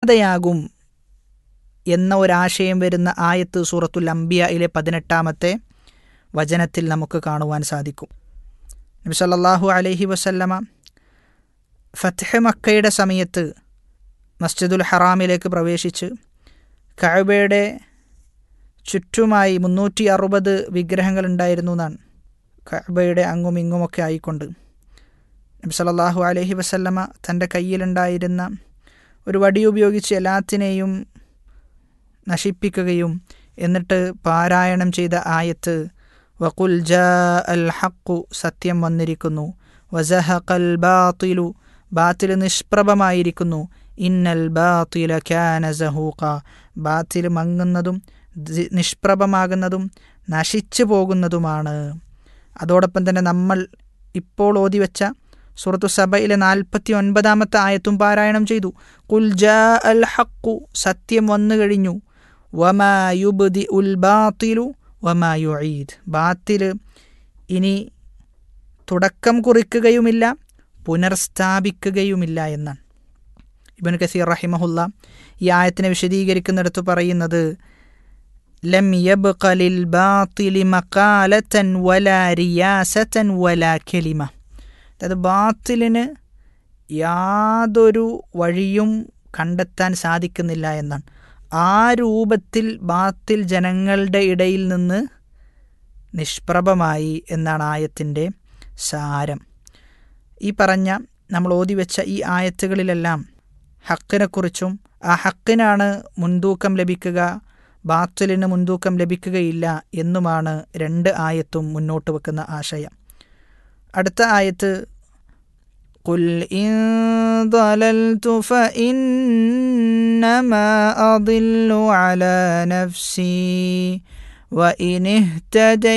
ഇല്ലാതെയാകും എന്ന ഒരാശയം വരുന്ന ആയത്ത് സൂറത്തുൽ അംബിയയിലെ പതിനെട്ടാമത്തെ വചനത്തിൽ നമുക്ക് കാണുവാൻ സാധിക്കും നബി സല്ലല്ലാഹു അലൈഹി വസല്ലമ ഫത്ഹ് മക്കയുടെ സമയത്ത് മസ്ജിദുൽ ഹറാമിലേക്ക് പ്രവേശിച്ച് കഅബയുടെ ചുറ്റുമായി മുന്നൂറ്റി അറുപത് വിഗ്രഹങ്ങൾ ഉണ്ടായിരുന്നു എന്നാണ് കഅബയുടെ അങ്ങും ഇങ്ങുമൊക്കെ ആയിക്കൊണ്ട് നബി സല്ലല്ലാഹു അലൈഹി വസല്ലമ തൻ്റെ കയ്യിലുണ്ടായിരുന്ന ഒരു വടി ഉപയോഗിച്ച് എല്ലാത്തിനെയും നശിപ്പിക്കുകയും എന്നിട്ട് പാരായണം ചെയ്ത ആയത്ത് വഖുൽ ജാ അൽ ഹക്കു സത്യം വന്നിരിക്കുന്നു വസഹഖൽ ബാത്തിലു ബാത്തിൽ നിഷ്പ്രഭമായിരിക്കുന്നു ഇന്നൽ ബാത്തില ക്യാന സഹൂഖ ബാത്തിൽ മങ്ങുന്നതും ദി- നിഷ്പ്രഭമാകുന്നതും നശിച്ചു പോകുന്നതുമാണ് അതോടൊപ്പം തന്നെ നമ്മൾ ഇപ്പോൾ ഓതിവെച്ച സുറത്തു സബയിലെ നാൽപ്പത്തി ഒൻപതാമത്തെ ആയത്തും പാരായണം ചെയ്തു കുൽ ജാ അൽ ഹക്കു സത്യം വന്നു കഴിഞ്ഞു വമാ യുബ്ദി ഉൽ ബാത്തിലു വമാ യുഈദ് ബാത്തിൽ ഇനി തുടക്കം കുറിക്കുകയുമില്ല പുനർസ്ഥാപിക്കുകയുമില്ല എന്നാണ് ഇബൻ കസീർ റഹിമഹുല്ല ഈ ആയത്തിനെ വിശദീകരിക്കുന്നിടത്ത് പറയുന്നത് ലം യബ്ഖലിൽ ബാത്തിലി മക്കാലത്തൻ വല റിയാസത്തൻ വല കെലിമ അതായത് ബാത്തിലിന് യാതൊരു വഴിയും കണ്ടെത്താൻ സാധിക്കുന്നില്ല എന്നാണ് ആ രൂപത്തിൽ ബാത്തിൽ ജനങ്ങളുടെ ഇടയിൽ നിന്ന് നിഷ്പ്രഭമായി എന്നാണ് ആയത്തിൻ്റെ സാരം ഈ പറഞ്ഞ നമ്മൾ ഓതിവെച്ച ഈ ആയത്തുകളിലെല്ലാം ഹക്കിനെക്കുറിച്ചും ആ ഹക്കിനാണ് മുൻതൂക്കം ലഭിക്കുക ബാത്തുലിന് മുൻതൂക്കം ലഭിക്കുകയില്ല എന്നുമാണ് രണ്ട് ആയത്തും മുന്നോട്ട് വെക്കുന്ന ആശയം അടുത്ത ആയത്ത് قل إن ضللت فإنما أضل على نفسي وإن اهتديت